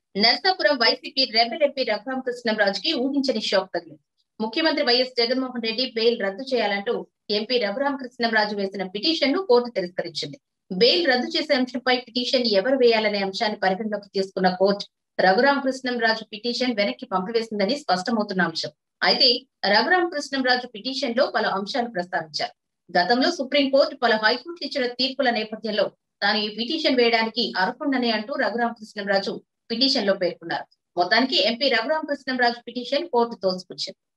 Narsapuram YCP rebel MP Raghurama కృష్ణంరాజుకి ఊహించని shock తగిలింది ముఖ్యమంత్రి వైఎస్ జగన్మోహన్ రెడ్డి బెయిల్ రద్దు చేయాలంటూ ఎంపీ రఘురామ కృష్ణంరాజు వేసిన పిటిషన్ ను కోర్టు తిరస్కరించింది బెయిల్ రద్దు చేసే అంశంపై పిటిషన్ ఎవరు వేయాలనే అంశాన్ని పరిగణలోకి తీసుకున్న కోర్టు రఘురామ కృష్ణంరాజు పిటిషన్ వెనక్కి పంపివేసిందని స్పష్టమవుతున్న అంశం అయితే రఘురామ కృష్ణంరాజు పిటిషన్ లో పలు అంశాలు ప్రస్తావించారు గతంలో సుప్రీంకోర్టు పలు హైకోర్టు ఇచ్చిన తీర్పుల నేపథ్యంలో తాను ఈ పిటిషన్ వేయడానికి అర్హుండని అంటూ రఘురామ కృష్ణంరాజు పిటిషన్ లో పేర్కొన్నారు మొత్తానికి MP Raghurama Krishnamraju petition court తోసిపుచ్చింది